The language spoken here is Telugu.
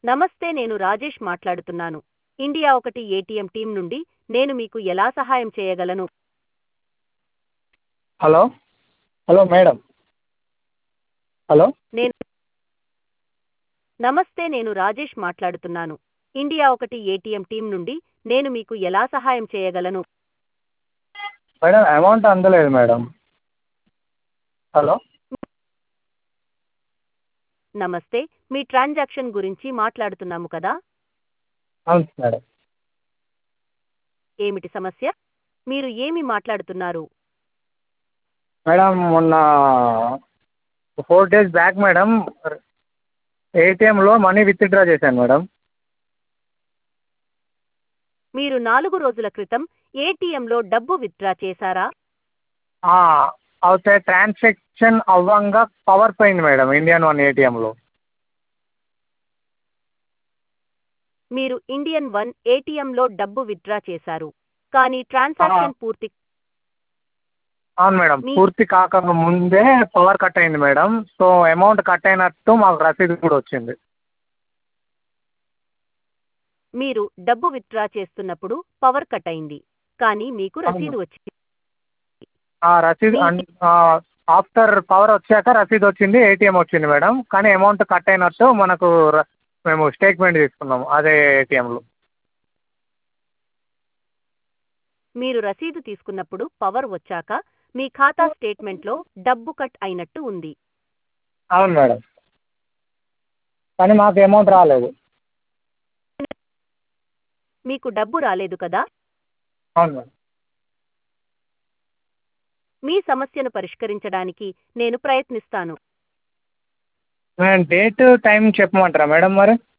నమస్తే నేను రాజేష్ మాట్లాడుతున్నాను ఇండియా ఒకటి ఏటీఎం టీం నుండి నేను మీకు ఎలా సహాయం చేయగలను హలో హలో మేడం హలో నేను నమస్తే నేను రాజేష్ మాట్లాడుతున్నాను ఇండియా ఒకటి ఏటీఎం టీం నుండి నేను మీకు ఎలా సహాయం చేయగలను మేడం అమౌంట్ అందలేదు మేడం హలో నమస్తే మీ ట్రాన్సాక్షన్ గురించి మాట్లాడుతున్నాము కదా అవును మేడం ఏమిటి సమస్య మీరు ఏమి మాట్లాడుతున్నారు మేడం మొన్న ఫోర్ డేస్ బ్యాక్ మేడం ఏటీఎంలో మనీ విత్డ్రా చేశాను మేడం మీరు నాలుగు రోజుల క్రితం ఏటీఎంలో డబ్బు విత్డ్రా చేశారా అయితే ట్రాన్సాక్షన్ అవ్వంగా పవర్ పోయింది మేడం ఇండియన్ వన్ ఏటీఎంలో మీరు ఇండియన్ వన్ ఏటీఎంలో డబ్బు విత్డ్రా చేశారు కానీ ట్రాన్సాక్షన్ పూర్తి అవును మేడం మీ- పూర్తి కాక ముందే పవర్ కట్ అయింది మేడం సో అమౌంట్ కట్ అయినట్టు మాకు రసీదు కూడా వచ్చింది మీరు డబ్బు విత్డ్రా చేస్తున్నప్పుడు పవర్ కట్ అయింది కానీ మీకు రసీదు వచ్చింది ఆ రసీదు ఆఫ్టర్ పవర్ వచ్చాక రసీదు వచ్చింది ఏటీఎం వచ్చింది మేడం కానీ అమౌంట్ కట్ అయినట్టు మనకు ర- మేము స్టేట్మెంట్ తీసుకున్నాము అదే ఏటీఎంలో మీరు రసీదు తీసుకున్నప్పుడు పవర్ వచ్చాక మీ ఖాతా స్టేట్మెంట్లో డబ్బు కట్ అయినట్టు ఉంది అవును మేడం కానీ మాకు అమౌంట్ రాలేదు మీకు డబ్బు రాలేదు కదా అవును మేడం మీ సమస్యను పరిష్కరించడానికి నేను ప్రయత్నిస్తాను మేడం డేట్ టైం చెప్పమంటారా మేడం మరి